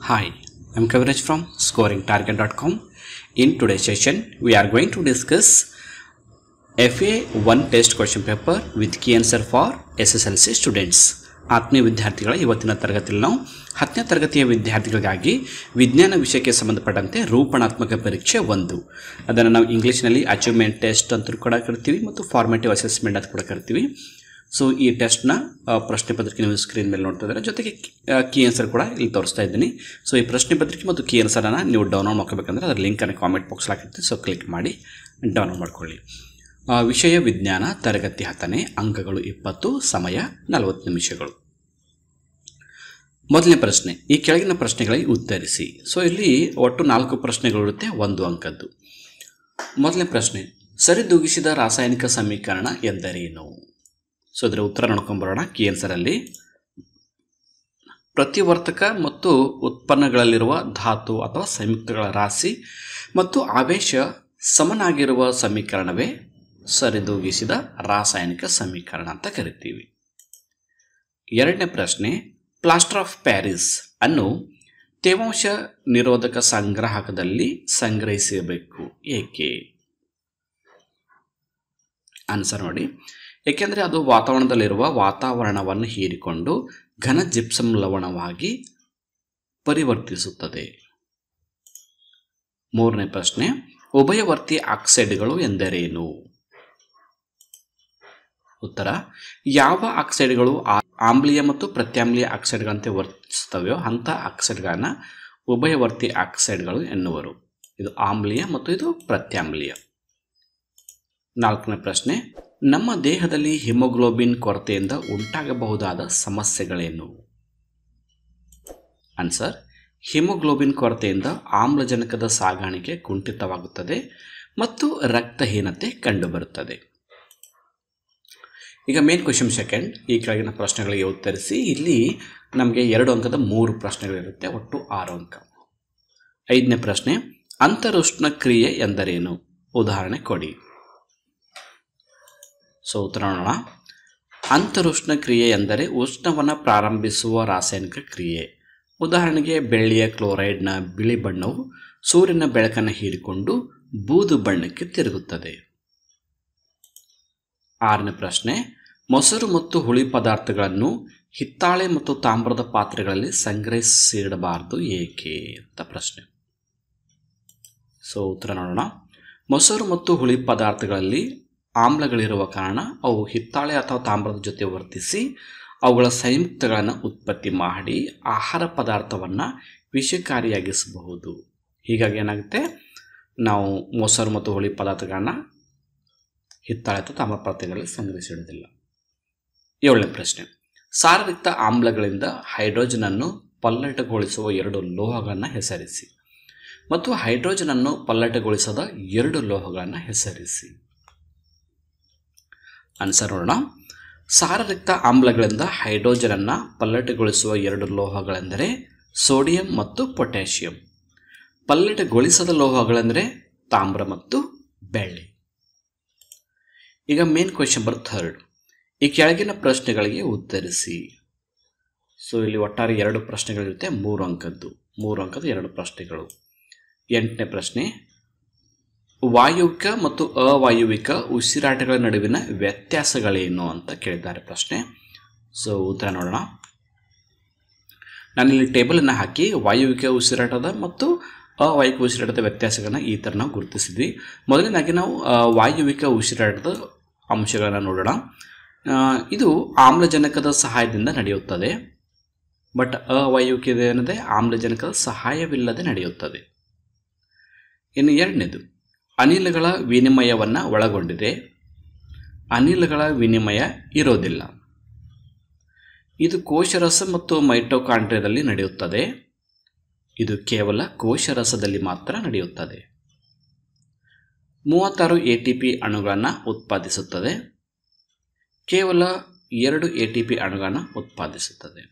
Hi, I'm Kaviraj from scoringtarget.com. In today's session, we are going to discuss FA 1 test question paper with key answer for SSLC students. ಆತ್ಮೀಯ ವಿದ್ಯಾರ್ಥಿಗಳ ಇವತ್ತಿನ ತರಗತಿಯಲ್ಲಿ ನಾವು ಹತ್ತನೇ ತರಗತಿಯ ವಿದ್ಯಾರ್ಥಿಗಳಿಗಾಗಿ ವಿಜ್ಞಾನ ವಿಷಯಕ್ಕೆ ಸಂಬಂಧಪಟ್ಟಂತೆ ರೂಪಣಾತ್ಮಕ ಪರೀಕ್ಷೆ ಒಂದು ಅದನ್ನು ನಾವು ಇಂಗ್ಲೀಷ್ನಲ್ಲಿ ಅಚೀವ್ಮೆಂಟ್ ಟೆಸ್ಟ್ ಅಂತ ಕೂಡ ಕರಿತೀವಿ ಮತ್ತು ಫಾರ್ಮೇಟಿವ್ ಅಸೆಸ್ಮೆಂಟ್ ಅಂತ ಕೂಡ ಕರಿತೀವಿ ಸೊ ಈ ಟೆಸ್ಟ್ನ ಪ್ರಶ್ನೆ ಪತ್ರಿಕೆ ನೀವು ಸ್ಕ್ರೀನ್ ಮೇಲೆ ನೋಡ್ತಾ ಇದ್ದಾರೆ ಜೊತೆಗೆ ಕೀ ಆನ್ಸರ್ ಕೂಡ ಇಲ್ಲಿ ತೋರಿಸ್ತಾ ಇದ್ದೀನಿ ಸೊ ಈ ಪ್ರಶ್ನೆ ಪತ್ರಿಕೆ ಮತ್ತು ಕೀ ಆನ್ಸರನ್ನು ನೀವು ಡೌನ್ಲೋಡ್ ಮಾಡ್ಕೋಬೇಕಂದ್ರೆ ಅದರ ಲಿಂಕನ್ನು ಕಾಮೆಂಟ್ ಬಾಕ್ಸ್ ಹಾಕಿರ್ತೀವಿ ಸೊ ಕ್ಲಿಕ್ ಮಾಡಿ ಡೌನ್ಲೋಡ್ ಮಾಡ್ಕೊಳ್ಳಿ ಆ, ವಿಷಯ ವಿಜ್ಞಾನ ತರಗತಿ ಹತ್ತನೇ ಅಂಕಗಳು ಇಪ್ಪತ್ತು ಸಮಯ ನಲವತ್ತು ನಿಮಿಷಗಳು ಮೊದಲನೇ ಪ್ರಶ್ನೆ ಈ ಕೆಳಗಿನ ಪ್ರಶ್ನೆಗಳಿಗೆ ಉತ್ತರಿಸಿ ಸೊ ಇಲ್ಲಿ ಒಟ್ಟು ನಾಲ್ಕು ಪ್ರಶ್ನೆಗಳಿರುತ್ತೆ ಒಂದು ಅಂಕದ್ದು ಮೊದಲನೇ ಪ್ರಶ್ನೆ ಸರಿದೂಗಿಸಿದ ರಾಸಾಯನಿಕ ಸಮೀಕರಣ ಎಂದರೇನು ಸೊ ಇದರ ಉತ್ತರ ನೋಡ್ಕೊಂಬರೋಣ ಕಿ ಆನ್ಸರಲ್ಲಿ ಪ್ರತಿವರ್ತಕ ಮತ್ತು ಉತ್ಪನ್ನಗಳಲ್ಲಿರುವ ಧಾತು ಅಥವಾ ಸಂಯುಕ್ತಗಳ ರಾಶಿ ಮತ್ತು ಆವೇಶ ಸಮನಾಗಿರುವ ಸಮೀಕರಣವೇ ಸರಿದೂಗಿಸಿದ ರಾಸಾಯನಿಕ ಸಮೀಕರಣ ಅಂತ ಕರಿತೀವಿ ಎರಡನೇ ಪ್ರಶ್ನೆ ಪ್ಲಾಸ್ಟರ್ ಆಫ್ ಪ್ಯಾರಿಸ್ ಅನ್ನು ತೇವಾಂಶ ನಿರೋಧಕ ಸಂಗ್ರಾಹಕದಲ್ಲಿ ಸಂಗ್ರಹಿಸಬೇಕು ಏಕೆ ಆನ್ಸರ್ ನೋಡಿ ಏಕೆಂದರೆ ಅದು ವಾತಾವರಣದಲ್ಲಿರುವ ವಾತಾವರಣವನ್ನು ಹೀರಿಕೊಂಡು ಘನ ಜಿಪ್ಸಮ್ ಲವಣವಾಗಿ ಪರಿವರ್ತಿಸುತ್ತದೆ ಮೂರನೇ ಪ್ರಶ್ನೆ ಉಭಯವರ್ತಿ ಆಕ್ಸೈಡ್ಗಳು ಎಂದರೇನು ಉತ್ತರ ಯಾವ ಆಕ್ಸೈಡ್ಗಳು ಆ- ಆಮ್ಲೀಯ ಮತ್ತು ಪ್ರತ್ಯಾಮ್ಲೀಯ ಆಕ್ಸೈಡ್ಗಳಂತೆ ವರ್ತಿಸುತ್ತವೆಯೋ ಅಂಥ ಆಕ್ಸೈಡ್ಗಳನ್ನ ಉಭಯವರ್ತಿ ಆಕ್ಸೈಡ್ಗಳು ಎನ್ನುವರು ಇದು ಆಮ್ಲೀಯ ಮತ್ತು ಇದು ಪ್ರತ್ಯಾಮ್ಲೀಯ ನಾಲ್ಕನೇ ಪ್ರಶ್ನೆ ನಮ್ಮ ದೇಹದಲ್ಲಿ ಹಿಮೋಗ್ಲೋಬಿನ್ ಕೊರತೆಯಿಂದ ಉಂಟಾಗಬಹುದಾದ ಸಮಸ್ಯೆಗಳೇನು ಆನ್ಸರ್ ಹಿಮೋಗ್ಲೋಬಿನ್ ಕೊರತೆಯಿಂದ ಆಮ್ಲಜನಕದ ಸಾಗಾಣಿಕೆ ಕುಂಠಿತವಾಗುತ್ತದೆ ಮತ್ತು ರಕ್ತಹೀನತೆ ಕಂಡುಬರುತ್ತದೆ ಈಗ ಮೇನ್ ಕ್ವಶನ್ ಸೆಕೆಂಡ್ ಈ ಕೆಳಗಿನ ಪ್ರಶ್ನೆಗಳಿಗೆ ಉತ್ತರಿಸಿ ಇಲ್ಲಿ ನಮಗೆ ಎರಡು ಅಂಕದ ಮೂರು ಪ್ರಶ್ನೆಗಳಿರುತ್ತೆ ಒಟ್ಟು ಆರು ಅಂಕ ಐದನೇ ಪ್ರಶ್ನೆ ಅಂತರುಷ್ಣ ಕ್ರಿಯೆ ಎಂದರೇನು ಉದಾಹರಣೆ ಕೊಡಿ ಸೊ ಉತ್ತರ ನೋಡೋಣ ಅಂತರುಷ್ಣ ಕ್ರಿಯೆ ಎಂದರೆ ಉಷ್ಣವನ್ನು ಪ್ರಾರಂಭಿಸುವ ರಾಸಾಯನಿಕ ಕ್ರಿಯೆ ಉದಾಹರಣೆಗೆ ಬೆಳ್ಳಿಯ ಕ್ಲೋರೈಡ್ನ ಬಿಳಿ ಬಣ್ಣವು ಸೂರ್ಯನ ಬೆಳಕನ್ನು ಹೀರಿಕೊಂಡು ಬೂದು ಬಣ್ಣಕ್ಕೆ ತಿರುಗುತ್ತದೆ ಆರನೇ ಪ್ರಶ್ನೆ ಮೊಸರು ಮತ್ತು ಹುಳಿ ಪದಾರ್ಥಗಳನ್ನು ಹಿತ್ತಾಳೆ ಮತ್ತು ತಾಮ್ರದ ಪಾತ್ರೆಗಳಲ್ಲಿ ಸಂಗ್ರಹಿಸಿಡಬಾರದು ಏಕೆ ಅಂತ ಪ್ರಶ್ನೆ ಸೊ ಉತ್ತರ ನೋಡೋಣ ಮೊಸರು ಮತ್ತು ಹುಳಿ ಪದಾರ್ಥಗಳಲ್ಲಿ ಆಮ್ಲಗಳಿರುವ ಕಾರಣ ಅವು ಹಿತ್ತಾಳೆ ಅಥವಾ ತಾಮ್ರದ ಜೊತೆ ವರ್ತಿಸಿ ಅವುಗಳ ಸಂಯುಕ್ತಗಳನ್ನು ಉತ್ಪತ್ತಿ ಮಾಡಿ ಆಹಾರ ಪದಾರ್ಥವನ್ನು ವಿಷಕಾರಿಯಾಗಿಸಬಹುದು ಹೀಗಾಗಿ ಏನಾಗುತ್ತೆ ನಾವು ಮೊಸರು ಮತ್ತು ಹುಳಿ ಪದಾರ್ಥಗಳನ್ನ ಹಿತ್ತಾಳೆ ಅಥವಾ ತಾಮ್ರ ಪಾತ್ರೆಗಳಲ್ಲಿ ಸಂಗ್ರಹಿಸಿಡುವುದಿಲ್ಲ ಏಳನೇ ಪ್ರಶ್ನೆ ಸಾರಯುಕ್ತ ಆಮ್ಲಗಳಿಂದ ಹೈಡ್ರೋಜನನ್ನು ಪಲ್ಲಟಗೊಳಿಸುವ ಎರಡು ಲೋಹಗಳನ್ನು ಹೆಸರಿಸಿ ಮತ್ತು ಹೈಡ್ರೋಜನನ್ನು ಪಲ್ಲಟಗೊಳಿಸದ ಎರಡು ಲೋಹಗಳನ್ನು ಹೆಸರಿಸಿ ಆನ್ಸರ್ ನೋಡೋಣ ಸಾರಯುಕ್ತ ಆಮ್ಲಗಳಿಂದ ಹೈಡ್ರೋಜನನ್ನು ಪಲ್ಲಟಗೊಳಿಸುವ ಎರಡು ಲೋಹಗಳೆಂದರೆ ಸೋಡಿಯಂ ಮತ್ತು ಪೊಟ್ಯಾಷಿಯಂ ಪಲ್ಲಟಗೊಳಿಸದ ಲೋಹಗಳೆಂದರೆ ತಾಮ್ರ ಮತ್ತು ಬೆಳ್ಳಿ ಈಗ ಮೇನ್ ಕ್ವೆಶನ್ ನಂಬರ್ ಥರ್ಡ್ ಈ ಕೆಳಗಿನ ಪ್ರಶ್ನೆಗಳಿಗೆ ಉತ್ತರಿಸಿ ಸೊ ಇಲ್ಲಿ ಒಟ್ಟಾರೆ ಎರಡು ಪ್ರಶ್ನೆಗಳಿರುತ್ತೆ ಮೂರು ಅಂಕದ್ದು ಮೂರು ಅಂಕದ ಎರಡು ಪ್ರಶ್ನೆಗಳು ಎಂಟನೇ ಪ್ರಶ್ನೆ ವಾಯುವಿಕ ಮತ್ತು ಅವಾಯುವಿಕ ಉಸಿರಾಟಗಳ ನಡುವಿನ ವ್ಯತ್ಯಾಸಗಳೇನು ಅಂತ ಕೇಳಿದ್ದಾರೆ ಪ್ರಶ್ನೆ ಸೊ ಉತ್ತರ ನೋಡೋಣ ನಾನಿಲ್ಲಿ ಟೇಬಲನ್ನು ಹಾಕಿ ವಾಯುವಿಕ ಉಸಿರಾಟದ ಮತ್ತು ಅವಾಯುವಿಕ ಉಸಿರಾಟದ ವ್ಯತ್ಯಾಸಗಳನ್ನ ಈ ಥರ ನಾವು ಗುರುತಿಸಿದ್ವಿ ಮೊದಲನೇದಾಗಿ ನಾವು ಆ, ವಾಯುವಿಕ ಉಸಿರಾಟದ ಅಂಶಗಳನ್ನು ನೋಡೋಣ ಆ, ಇದು ಆಮ್ಲಜನಕದ ಸಹಾಯದಿಂದ ನಡೆಯುತ್ತದೆ ಬಟ್ ಅವಾಯುವಿಕ ಏನಿದೆ ಆಮ್ಲಜನಕದ ಸಹಾಯವಿಲ್ಲದೆ ನಡೆಯುತ್ತದೆ ಇನ್ನು ಎರಡನೇದು ಅನಿಲಗಳ ವಿನಿಮಯವನ್ನು ಒಳಗೊಂಡಿದೆ ಅನಿಲಗಳ ವಿನಿಮಯ ಇರೋದಿಲ್ಲ ಇದು ಕೋಶರಸ ಮತ್ತು ಮೈಟೋಕಾಂಡ್ರಿಯದಲ್ಲಿ ನಡೆಯುತ್ತದೆ ಇದು ಕೇವಲ ಕೋಶರಸದಲ್ಲಿ ಮಾತ್ರ ನಡೆಯುತ್ತದೆ ಮೂವತ್ತಾರು ಎ ಟಿ ಪಿ ಅಣುಗಳನ್ನು ಉತ್ಪಾದಿಸುತ್ತದೆ ಕೇವಲ ಎರಡು ಎ ಟಿ ಪಿ ಅಣುಗಳನ್ನು ಉತ್ಪಾದಿಸುತ್ತದೆ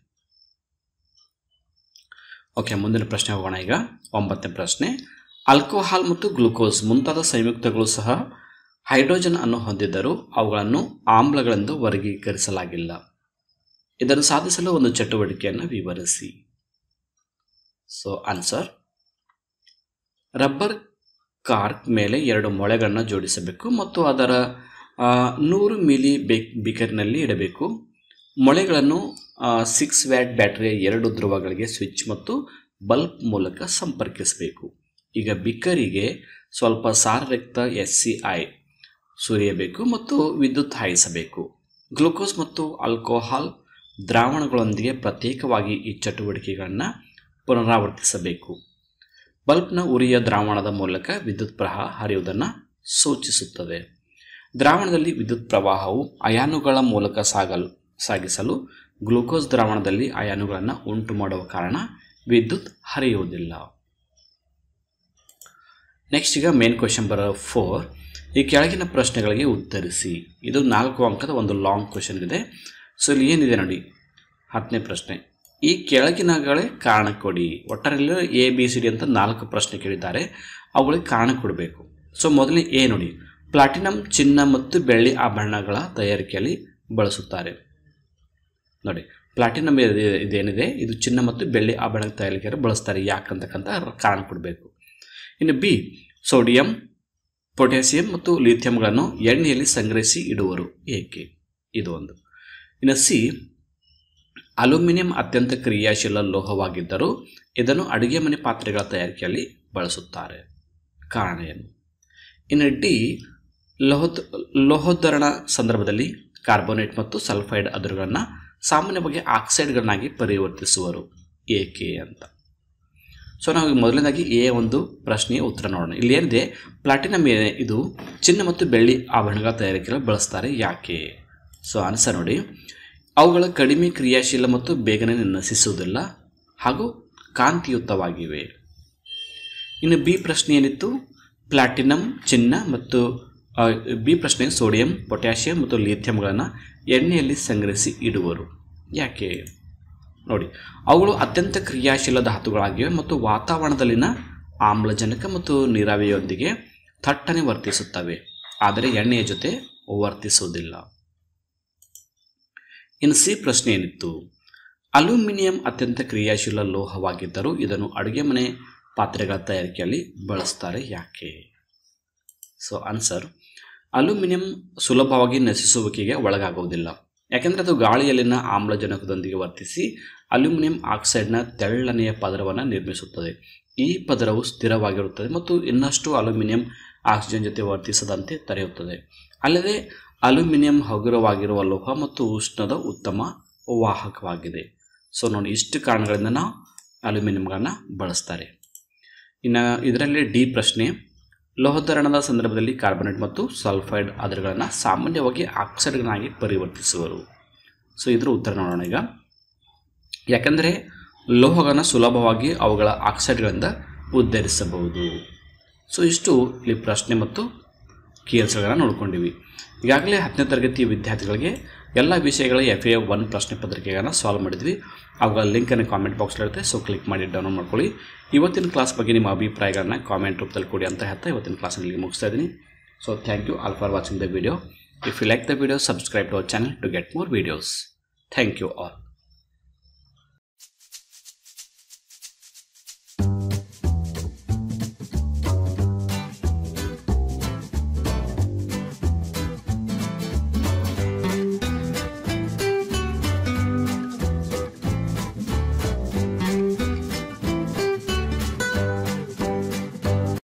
ಓಕೆ ಮುಂದಿನ ಪ್ರಶ್ನೆ ಹೋಗೋಣ ಈಗ ಒಂಬತ್ತನೇ ಪ್ರಶ್ನೆ ಆಲ್ಕೋಹಾಲ್ ಮತ್ತು ಗ್ಲೂಕೋಸ್ ಮುಂತಾದ ಸಂಯುಕ್ತಗಳು ಸಹ ಹೈಡ್ರೋಜನ್ ಅನ್ನು ಹೊಂದಿದ್ದರೂ ಅವುಗಳನ್ನು ಆಮ್ಲಗಳೆಂದು ವರ್ಗೀಕರಿಸಲಾಗಿಲ್ಲ ಇದನ್ನು ಸಾಧಿಸಲು ಒಂದು ಚಟುವಟಿಕೆಯನ್ನು ವಿವರಿಸಿ ಸೊ ಆನ್ಸರ್ ರಬ್ಬರ್ ಕಾರ್ಕ್ ಮೇಲೆ ಎರಡು ಮೊಳೆಗಳನ್ನು ಜೋಡಿಸಬೇಕು ಮತ್ತು ಅದರ ಆ, ನೂರು ಮಿಲಿ ಬೇಕ್ ಬಿಕರ್ನಲ್ಲಿ ಇಡಬೇಕು ಮೊಳೆಗಳನ್ನು ಸಿಕ್ಸ್ ವ್ಯಾಟ್ ಬ್ಯಾಟರಿಯ ಎರಡು ಧ್ರುವಗಳಿಗೆ ಸ್ವಿಚ್ ಮತ್ತು ಬಲ್ಬ್ ಮೂಲಕ ಸಂಪರ್ಕಿಸಬೇಕು ಈಗ ಬಿಕ್ಕರಿಗೆ ಸ್ವಲ್ಪ ಸಾರರಕ್ತ ಎಸ್ ಸಿ ಐ ಸುರಿಯಬೇಕು ಮತ್ತು ವಿದ್ಯುತ್ ಹಾಯಿಸಬೇಕು ಗ್ಲೂಕೋಸ್ ಮತ್ತು ಆಲ್ಕೋಹಾಲ್ ದ್ರಾವಣಗಳೊಂದಿಗೆ ಪ್ರತ್ಯೇಕವಾಗಿ ಈ ಚಟುವಟಿಕೆಗಳನ್ನು ಪುನರಾವರ್ತಿಸಬೇಕು ಬಲ್ಬ್ನ ಉರಿಯ ದ್ರಾವಣದ ಮೂಲಕ ವಿದ್ಯುತ್ ಪ್ರವಾಹ ಹರಿಯುವುದನ್ನು ಸೂಚಿಸುತ್ತದೆ ದ್ರಾವಣದಲ್ಲಿ ವಿದ್ಯುತ್ ಪ್ರವಾಹವು ಅಯಾನುಗಳ ಮೂಲಕ ಸಾಗಲು ಸಾಗಿಸಲು ಗ್ಲೂಕೋಸ್ ದ್ರಾವಣದಲ್ಲಿ ಅಯಾನುಗಳನ್ನು ಉಂಟು ಮಾಡುವ ಕಾರಣ ವಿದ್ಯುತ್ ಹರಿಯುವುದಿಲ್ಲ ನೆಕ್ಸ್ಟ್ ಈಗ ಮೇನ್ ಕ್ವೆಶನ್ ಬರೋ ಫೋರ್ ಈ ಕೆಳಗಿನ ಪ್ರಶ್ನೆಗಳಿಗೆ ಉತ್ತರಿಸಿ ಇದು ನಾಲ್ಕು ಅಂಕದ ಒಂದು ಲಾಂಗ್ ಕ್ವೆಶನ್ ಇದೆ ಸೊ ಇಲ್ಲಿ ಏನಿದೆ ನೋಡಿ ಹತ್ತನೇ ಪ್ರಶ್ನೆ ಈ ಕೆಳಗಿನಗಳೇ ಕಾರಣ ಕೊಡಿ ಒಟ್ಟಾರೆಲ್ಲ ಎ ಬಿ ಸಿ ಡಿ ಅಂತ ನಾಲ್ಕು ಪ್ರಶ್ನೆ ಕೇಳಿದ್ದಾರೆ ಅವುಗಳಿಗೆ ಕಾರಣ ಕೊಡಬೇಕು ಸೊ ಮೊದಲನೇ ಎ ನೋಡಿ ಪ್ಲಾಟಿನಂ ಚಿನ್ನ ಮತ್ತು ಬೆಳ್ಳಿ ಆಭರಣಗಳ ತಯಾರಿಕೆಯಲ್ಲಿ ಬಳಸುತ್ತಾರೆ ನೋಡಿ ಪ್ಲಾಟಿನಮ್ ಇದೆ- ಇದೇನಿದೆ ಇದು ಚಿನ್ನ ಮತ್ತು ಬೆಳ್ಳಿ ಆಭರಣ ತಯಾರಿಕೆಯಲ್ಲಿ ಬಳಸ್ತಾರೆ ಯಾಕಂತಕ್ಕಂಥ ಕಾರಣ ಕೊಡಬೇಕು ಇನ್ನು ಬಿ ಸೋಡಿಯಂ ಪೊಟ್ಯಾಸಿಯಂ ಮತ್ತು ಲಿಥಿಯಂಗಳನ್ನು ಎಣ್ಣೆಯಲ್ಲಿ ಸಂಗ್ರಹಿಸಿ ಇಡುವರು ಏಕೆ ಇದು ಒಂದು ಇನ್ನು ಸಿ ಅಲ್ಯೂಮಿನಿಯಂ ಅತ್ಯಂತ ಕ್ರಿಯಾಶೀಲ ಲೋಹವಾಗಿದ್ದರೂ ಇದನ್ನು ಅಡುಗೆ ಮನೆ ಪಾತ್ರೆಗಳ ತಯಾರಿಕೆಯಲ್ಲಿ ಬಳಸುತ್ತಾರೆ ಕಾರಣ ಏನು ಇನ್ನು ಡಿ ಲೋಹದ ಲೋಹೋದ್ಧರಣ ಸಂದರ್ಭದಲ್ಲಿ ಕಾರ್ಬೋನೇಟ್ ಮತ್ತು ಸಲ್ಫೈಡ್ ಅದುರುಗಳನ್ನು ಸಾಮಾನ್ಯವಾಗಿ ಆಕ್ಸೈಡ್ಗಳನ್ನಾಗಿ ಪರಿವರ್ತಿಸುವರು ಏಕೆ ಅಂತ ಸೊ ನಾವು ಮೊದಲನೇದಾಗಿ ಎ ಒಂದು ಪ್ರಶ್ನೆಯ ಉತ್ತರ ನೋಡೋಣ ಇಲ್ಲಿ ಏನಿದೆ ಪ್ಲಾಟಿನಮ್ ಏನೇ ಇದು ಚಿನ್ನ ಮತ್ತು ಬೆಳ್ಳಿ ಆಭರಣಗಳ ತಯಾರಿಕೆಯಲ್ಲಿ ಬಳಸ್ತಾರೆ ಯಾಕೆ ಸೊ ಆನ್ಸರ್ ನೋಡಿ ಅವುಗಳ ಕಡಿಮೆ ಕ್ರಿಯಾಶೀಲ ಮತ್ತು ಬೇಗನೆ ನಶಿಸುವುದಿಲ್ಲ ಹಾಗೂ ಕಾಂತಿಯುತವಾಗಿವೆ ಇನ್ನು ಬಿ ಪ್ರಶ್ನೆ ಏನಿತ್ತು ಪ್ಲಾಟಿನಮ್ ಚಿನ್ನ ಮತ್ತು ಆ, ಬಿ ಪ್ರಶ್ನೆ ಸೋಡಿಯಂ ಪೊಟ್ಯಾಷಿಯಂ ಮತ್ತು ಲಿಥಿಯಂಗಳನ್ನು ಎಣ್ಣೆಯಲ್ಲಿ ಸಂಗ್ರಹಿಸಿ ಇಡುವರು ಯಾಕೆ ನೋಡಿ ಅವುಗಳು ಅತ್ಯಂತ ಕ್ರಿಯಾಶೀಲ ಧಾತುಗಳಾಗಿವೆ ಮತ್ತು ವಾತಾವರಣದಲ್ಲಿನ ಆಮ್ಲಜನಕ ಮತ್ತು ನೀರಾವಿಯೊಂದಿಗೆ ಥಟ್ಟನೆ ವರ್ತಿಸುತ್ತವೆ ಆದರೆ ಎಣ್ಣೆಯ ಜೊತೆ ವರ್ತಿಸುವುದಿಲ್ಲ ಇನ್ನು ಸಿ ಪ್ರಶ್ನೆ ಏನಿತ್ತು ಅಲ್ಯೂಮಿನಿಯಂ ಅತ್ಯಂತ ಕ್ರಿಯಾಶೀಲ ಲೋಹವಾಗಿದ್ದರೂ ಇದನ್ನು ಅಡುಗೆ ಮನೆ ಪಾತ್ರೆಗಳ ತಯಾರಿಕೆಯಲ್ಲಿ ಬಳಸ್ತಾರೆ ಯಾಕೆ ಸೊ ಆನ್ಸರ್ ಅಲ್ಯೂಮಿನಿಯಂ ಸುಲಭವಾಗಿ ನಶಿಸುವಿಕೆಗೆ ಒಳಗಾಗುವುದಿಲ್ಲ ಯಾಕೆಂದರೆ ಅದು ಗಾಳಿಯಲ್ಲಿನ ಆಮ್ಲಜನಕದೊಂದಿಗೆ ವರ್ತಿಸಿ ಅಲ್ಯೂಮಿನಿಯಂ ಆಕ್ಸೈಡ್ನ ತೆಳ್ಳನೆಯ ಪದರವನ್ನು ನಿರ್ಮಿಸುತ್ತದೆ ಈ ಪದರವು ಸ್ಥಿರವಾಗಿರುತ್ತದೆ ಮತ್ತು ಇನ್ನಷ್ಟು ಅಲ್ಯೂಮಿನಿಯಂ ಆಕ್ಸಿಜನ್ ಜೊತೆ ವರ್ತಿಸದಂತೆ ತಡೆಯುತ್ತದೆ ಅಲ್ಲದೆ ಅಲ್ಯೂಮಿನಿಯಂ ಹಗುರವಾಗಿರುವ ಲೋಹ ಮತ್ತು ಉಷ್ಣದ ಉತ್ತಮ ವಾಹಕವಾಗಿದೆ ಸೊ ನೋಡಿ ಇಷ್ಟು ಕಾರಣಗಳಿಂದ ನಾವು ಅಲ್ಯೂಮಿನಿಯಂಗಳನ್ನು ಬಳಸ್ತಾರೆ ಇನ್ನು ಇದರಲ್ಲಿ ಡಿ ಪ್ರಶ್ನೆ ಲೋಹೋದ್ಧರಣದ ಸಂದರ್ಭದಲ್ಲಿ ಕಾರ್ಬನೇಟ್ ಮತ್ತು ಸಲ್ಫೈಡ್ ಅದರುಗಳನ್ನು ಸಾಮಾನ್ಯವಾಗಿ ಆಕ್ಸೈಡ್ಗಳಾಗಿ ಪರಿವರ್ತಿಸುವರು ಸೊ ಇದ್ರ ಉತ್ತರ ನೋಡೋಣ ಈಗ ಯಾಕಂದರೆ ಲೋಹಗಳನ್ನು ಸುಲಭವಾಗಿ ಅವುಗಳ ಆಕ್ಸೈಡ್ಗಳಿಂದ ಉದ್ಧರಿಸಬಹುದು ಸೊ ಇಷ್ಟು ಇಲ್ಲಿ ಪ್ರಶ್ನೆ ಮತ್ತು ಕೀಲ್ಸ್ಗಳನ್ನು ನೋಡ್ಕೊಂಡಿವಿ ಈಗಾಗಲೇ ಹತ್ತನೇ ತರಗತಿ ವಿದ್ಯಾರ್ಥಿಗಳಿಗೆ ಎಲ್ಲ ವಿಷಯಗಳ ಎಫ್ ಎ ಒನ್ ಪ್ರಶ್ನೆ ಪತ್ರಿಕೆಗಳನ್ನು ಸಾಲ್ವ್ ಮಾಡಿದ್ವಿ ಅವುಗಳ ಲಿಂಕನ್ನು ಕಾಮೆಂಟ್ ಬಾಕ್ಸ್ಲಿರುತ್ತೆ ಸೊ ಕ್ಲಿಕ್ ಮಾಡಿ ಡೌನ್ಲೋಡ್ ಮಾಡ್ಕೊಳ್ಳಿ ಇವತ್ತಿನ ಕ್ಲಾಸ್ ಬಗ್ಗೆ ನಿಮ್ಮ ಅಭಿಪ್ರಾಯಗಳನ್ನ ಕಾಮೆಂಟ್ ರೂಪದಲ್ಲಿ ಕೊಡಿ ಅಂತ ಹೇಳ್ತಾ ಇವತ್ತಿನ ಕ್ಲಾಸಲ್ಲಿ ಇಲ್ಲಿಗೆ ಮುಗಿಸ್ತಾ ಇದ್ದೀನಿ so thank you all for watching the video if you like the video subscribe to our channel to get more videos thank you all